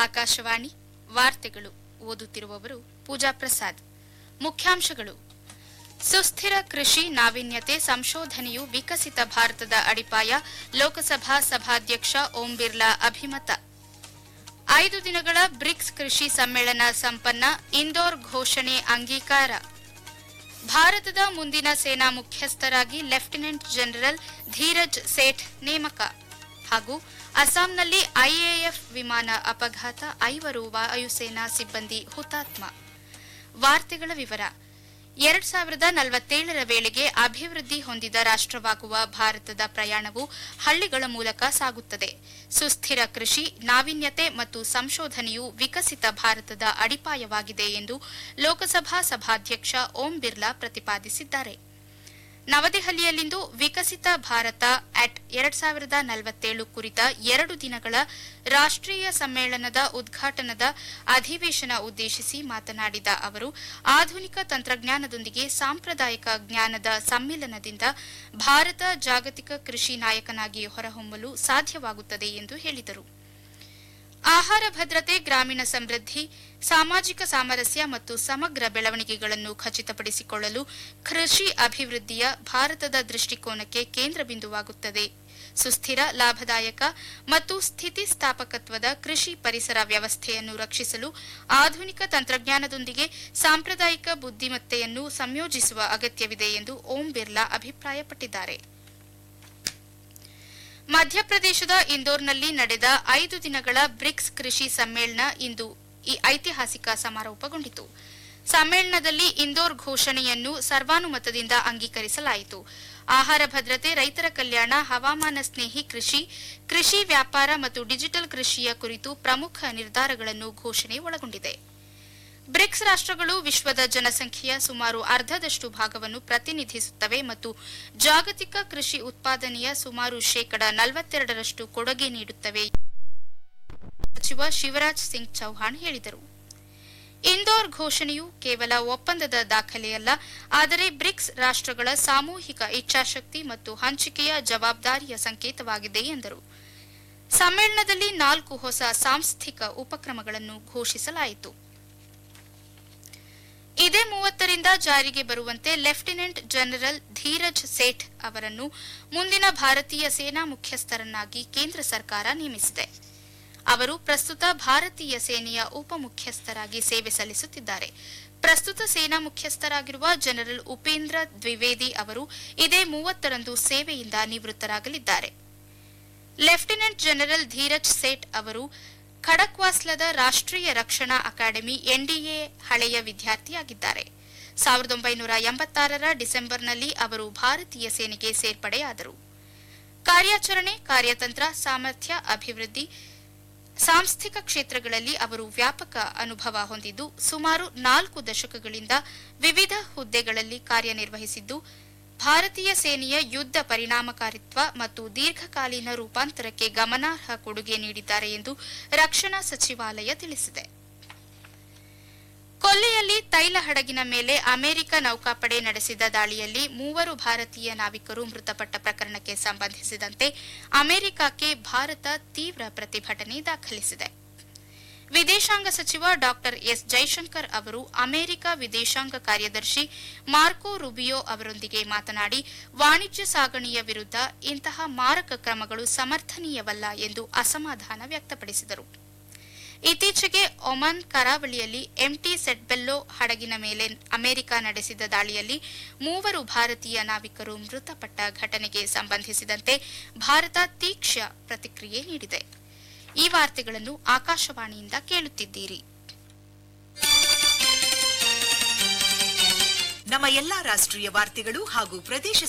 ಆಕಾಶವಾಣಿ ವಾರ್ತೆಗಳು ಓದುತ್ತಿರುವವರು ಪೂಜಾ ಪ್ರಸಾದ್ ಮುಖ್ಯಾಂಶಗಳು ಸುಸ್ಥಿರ ಕೃಷಿ ನಾವೀನ್ಯತೆ ಸಂಶೋಧನೆಯು ವಿಕಸಿತ ಭಾರತದ ಅಡಿಪಾಯ ಲೋಕಸಭಾ ಸಭಾಧ್ಯಕ್ಷ ಓಂ ಬಿರ್ಲಾ ಅಭಿಮತ ಐದು ದಿನಗಳ ಬ್ರಿಕ್ಸ್ ಕೃಷಿ ಸಮ್ಮೇಳನ ಸಂಪನ್ನ ಇಂದೋರ್ ಘೋಷಣೆ ಅಂಗೀಕಾರ ಭಾರತದ ಮುಂದಿನ ಸೇನಾ ಮುಖ್ಯಸ್ಥರಾಗಿ ಲೆಫ್ಟಿನೆಂಟ್ ಜನರಲ್ ಧೀರಜ್ ಸೇಠ್ ನೇಮಕ ಹಾಗೂ ಅಸ್ಸಾಂನಲ್ಲಿ ಐಎಎಫ್ ವಿಮಾನ ಅಪಘಾತ ಐವರು ವಾಯುಸೇನಾ ಸಿಬ್ಬಂದಿ ಹುತಾತ್ಮ ವಾರ್ತೆಗಳ ವಿವರ ಎರಡ್ ಸಾವಿರದ ನಲವತ್ತೇಳರ ವೇಳೆಗೆ ಅಭಿವೃದ್ಧಿ ಹೊಂದಿದ ರಾಷ್ಟವಾಗುವ ಭಾರತದ ಪ್ರಯಾಣವು ಹಳ್ಳಿಗಳ ಮೂಲಕ ಸಾಗುತ್ತದೆ ಸುಸ್ಥಿರ ಕೃಷಿ ನಾವೀನ್ಯತೆ ಮತ್ತು ಸಂಶೋಧನೆಯು ವಿಕಸಿತ ಭಾರತದ ಅಡಿಪಾಯವಾಗಿದೆ ಎಂದು ಲೋಕಸಭಾ ಸಭಾಧ್ಯಕ್ಷ ಓಂ ಬಿರ್ಲಾ ಪ್ರತಿಪಾದಿಸಿದ್ದಾರೆ ನವದೆಹಲಿಯಲ್ಲಿಂದು ವಿಕಸಿತ ಭಾರತ ಅಟ್ ಎರಡ್ ಸಾವಿರದ ನಲವತ್ತೇಳು ಕುರಿತ ಎರಡು ದಿನಗಳ ರಾಷ್ಟೀಯ ಸಮ್ಮೇಳನದ ಉದ್ಘಾಟನದ ಅಧಿವೇಶನ ಉದ್ದೇಶಿಸಿ ಮಾತನಾಡಿದ ಅವರು ಆಧುನಿಕ ತಂತ್ರಜ್ಞಾನದೊಂದಿಗೆ ಸಾಂಪ್ರದಾಯಿಕ ಜ್ಞಾನದ ಸಮ್ಮಿಲನದಿಂದ ಭಾರತ ಜಾಗತಿಕ ಕೃಷಿ ನಾಯಕನಾಗಿ ಹೊರಹೊಮ್ಮಲು ಸಾಧ್ಯವಾಗುತ್ತದೆ ಎಂದು ಹೇಳಿದರು ಆಹಾರ ಭದ್ರತೆ ಗ್ರಾಮೀಣ ಸಮೃದ್ಧಿ ಸಾಮಾಜಿಕ ಸಾಮರಸ್ಯ ಮತ್ತು ಸಮಗ್ರ ಬೆಳವಣಿಗೆಗಳನ್ನು ಖಚಿತಪಡಿಸಿಕೊಳ್ಳಲು ಕೃಷಿ ಅಭಿವೃದ್ಧಿಯ ಭಾರತದ ದೃಷ್ಟಿಕೋನಕ್ಕೆ ಕೇಂದ್ರ ಬಿಂದುವಾಗುತ್ತದೆ ಸುಸ್ಥಿರ ಲಾಭದಾಯಕ ಮತ್ತು ಸ್ಥಿತಿಸ್ಥಾಪಕತ್ವದ ಕೃಷಿ ಪರಿಸರ ವ್ಯವಸ್ಥೆಯನ್ನು ರಕ್ಷಿಸಲು ಆಧುನಿಕ ತಂತ್ರಜ್ಞಾನದೊಂದಿಗೆ ಸಾಂಪ್ರದಾಯಿಕ ಬುದ್ಧಿಮತ್ತೆಯನ್ನು ಸಂಯೋಜಿಸುವ ಅಗತ್ಯವಿದೆ ಎಂದು ಓಂ ಬಿರ್ಲಾ ಅಭಿಪ್ರಾಯಪಟ್ಟಿದ್ದಾರೆ ಮಧ್ಯಪ್ರದೇಶದ ಇಂದೋರ್ನಲ್ಲಿ ನಡೆದ ಐದು ದಿನಗಳ ಬ್ರಿಕ್ಸ್ ಕೃಷಿ ಸಮ್ಮೇಳನ ಇಂದು ಈ ಐತಿಹಾಸಿಕ ಸಮಾರೋಪಗೊಂಡಿತು ಸಮ್ಮೇಳನದಲ್ಲಿ ಇಂದೋರ್ ಘೋಷಣೆಯನ್ನು ಸರ್ವಾನುಮತದಿಂದ ಅಂಗೀಕರಿಸಲಾಯಿತು ಆಹಾರ ಭದ್ರತೆ ರೈತರ ಕಲ್ಯಾಣ ಹವಾಮಾನ ಸ್ನೇಹಿ ಕೃಷಿ ಕೃಷಿ ವ್ಯಾಪಾರ ಮತ್ತು ಡಿಜಿಟಲ್ ಕೃಷಿಯ ಕುರಿತು ಪ್ರಮುಖ ನಿರ್ಧಾರಗಳನ್ನು ಘೋಷಣೆ ಒಳಗೊಂಡಿದೆ ಬ್ರಿಕ್ಸ್ ರಾಷ್ಟಗಳು ವಿಶ್ವದ ಜನಸಂಖ್ಯೆಯ ಸುಮಾರು ಅರ್ಧದಷ್ಟು ಭಾಗವನ್ನು ಪ್ರತಿನಿಧಿಸುತ್ತವೆ ಮತ್ತು ಜಾಗತಿಕ ಕೃಷಿ ಉತ್ಪಾದನೆಯ ಸುಮಾರು ಶೇಕಡ ನಲವತ್ತೆರಡರಷ್ಟು ಕೊಡುಗೆ ನೀಡುತ್ತವೆ ಸಚಿವ ಶಿವರಾಜ್ ಸಿಂಗ್ ಚೌಹಾಣ್ ಹೇಳಿದರು ಇಂದೋರ್ ಘೋಷಣೆಯು ಕೇವಲ ಒಪ್ಪಂದದ ದಾಖಲೆಯಲ್ಲ ಆದರೆ ಬ್ರಿಕ್ಸ್ ರಾಷ್ಟಗಳ ಸಾಮೂಹಿಕ ಇಚ್ಛಾಶಕ್ತಿ ಮತ್ತು ಹಂಚಿಕೆಯ ಜವಾಬ್ದಾರಿಯ ಸಂಕೇತವಾಗಿದೆ ಎಂದರು ಸಮ್ಮೇಳನದಲ್ಲಿ ನಾಲ್ಕು ಹೊಸ ಸಾಂಸ್ಥಿಕ ಉಪಕ್ರಮಗಳನ್ನು ಘೋಷಿಸಲಾಯಿತು ಇದೇ ಮೂವತ್ತರಿಂದ ಜಾರಿಗೆ ಬರುವಂತೆ ಲೆಫ್ಟಿನೆಂಟ್ ಜನರಲ್ ಧೀರಜ್ ಸೇಠ್ ಅವರನ್ನು ಮುಂದಿನ ಭಾರತೀಯ ಸೇನಾ ಮುಖ್ಯಸ್ಥರನ್ನಾಗಿ ಕೇಂದ್ರ ಸರ್ಕಾರ ನೇಮಿಸಿದೆ ಅವರು ಪ್ರಸ್ತುತ ಭಾರತೀಯ ಸೇನೆಯ ಉಪಮುಖ್ಯಸ್ಥರಾಗಿ ಸೇವೆ ಸಲ್ಲಿಸುತ್ತಿದ್ದಾರೆ ಪ್ರಸ್ತುತ ಸೇನಾ ಮುಖ್ಯಸ್ಥರಾಗಿರುವ ಜನರಲ್ ಉಪೇಂದ್ರ ದ್ವಿವೇದಿ ಅವರು ಇದೇ ಮೂವತ್ತರಂದು ಸೇವೆಯಿಂದ ನಿವೃತ್ತರಾಗಲಿದ್ದಾರೆ ಲೆಫ್ಟಿನೆಂಟ್ ಜನರಲ್ ಧೀರಜ್ ಸೇಠ್ ಅವರು ಖಡಕ್ವಾಸ್ಲದ ರಾಷ್ಟ್ರೀಯ ರಕ್ಷಣಾ ಅಕಾಡೆಮಿ ಎನ್ಡಿಎ ಹಳೆಯ ವಿದ್ಯಾರ್ಥಿಯಾಗಿದ್ದಾರೆ ಸಾವಿರದ ಒಂಬೈನೂರ ಎಂಬತ್ತಾರರ ಡಿಸೆಂಬರ್ನಲ್ಲಿ ಅವರು ಭಾರತೀಯ ಸೇನೆಗೆ ಸೇರ್ಪಡೆಯಾದರು ಕಾರ್ಯಾಚರಣೆ ಕಾರ್ಯತಂತ್ರ ಸಾಮರ್ಥ್ಯ ಅಭಿವೃದ್ಧಿ ಸಾಂಸ್ಥಿಕ ಕ್ಷೇತ್ರಗಳಲ್ಲಿ ಅವರು ವ್ಯಾಪಕ ಅನುಭವ ಹೊಂದಿದ್ದು ಸುಮಾರು ನಾಲ್ಕು ದಶಕಗಳಿಂದ ವಿವಿಧ ಹುದ್ದೆಗಳಲ್ಲಿ ಕಾರ್ಯನಿರ್ವಹಿಸಿದ್ದು ಭಾರತೀಯ ಸೇನೆಯ ಯುದ್ಧ ಪರಿಣಾಮಕಾರಿತ್ವ ಮತ್ತು ದೀರ್ಘಕಾಲೀನ ರೂಪಾಂತರಕ್ಕೆ ಗಮನಾರ್ಹ ಕೊಡುಗೆ ನೀಡಿದ್ದಾರೆ ಎಂದು ರಕ್ಷಣಾ ಸಚಿವಾಲಯ ತಿಳಿಸಿದೆ ಕೊಲ್ಲಿಯಲ್ಲಿ ತೈಲ ಹಡಗಿನ ಮೇಲೆ ಅಮೆರಿಕ ನೌಕಾಪಡೆ ನಡೆಸಿದ ದಾಳಿಯಲ್ಲಿ ಮೂವರು ಭಾರತೀಯ ನಾವಿಕರು ಮೃತಪಟ್ಟ ಪ್ರಕರಣಕ್ಕೆ ಸಂಬಂಧಿಸಿದಂತೆ ಅಮೆರಿಕಕ್ಕೆ ಭಾರತ ತೀವ್ರ ಪ್ರತಿಭಟನೆ ದಾಖಲಿಸಿದೆ ವಿದೇಶಾಂಗ ಸಚಿವ ಡಾ ಎಸ್ ಜೈಶಂಕರ್ ಅವರು ಅಮೆರಿಕ ವಿದೇಶಾಂಗ ಕಾರ್ಯದರ್ಶಿ ಮಾರ್ಕೋ ರುಬಿಯೋ ಅವರೊಂದಿಗೆ ಮಾತನಾಡಿ ವಾಣಿಜ್ಯ ಸಾಗಣೆಯ ವಿರುದ್ಧ ಇಂತಹ ಮಾರಕ ಕ್ರಮಗಳು ಸಮರ್ಥನೀಯವಲ್ಲ ಎಂದು ಅಸಮಾಧಾನ ವ್ಯಕ್ತಪಡಿಸಿದರು ಇತ್ತೀಚೆಗೆ ಒಮನ್ ಕರಾವಳಿಯಲ್ಲಿ ಎಂಟಿ ಸೆಟ್ಬೆಲ್ಲೋ ಹಡಗಿನ ಮೇಲೆ ಅಮೆರಿಕ ನಡೆಸಿದ ದಾಳಿಯಲ್ಲಿ ಮೂವರು ಭಾರತೀಯ ನಾವಿಕರು ಮೃತಪಟ್ಟ ಘಟನೆಗೆ ಸಂಬಂಧಿಸಿದಂತೆ ಭಾರತ ತೀಕ್ಷ್ಣ ಪ್ರತಿಕ್ರಿಯೆ ನೀಡಿದೆ ಈ ವಾರ್ತೆಗಳನ್ನು ಆಕಾಶವಾಣಿಯಿಂದ ಕೇಳುತ್ತಿದ್ದೀರಿ ನಮ್ಮ ಎಲ್ಲಾ ರಾಷ್ಟ್ರೀಯ ವಾರ್ತೆಗಳು ಹಾಗೂ ಪ್ರದೇಶ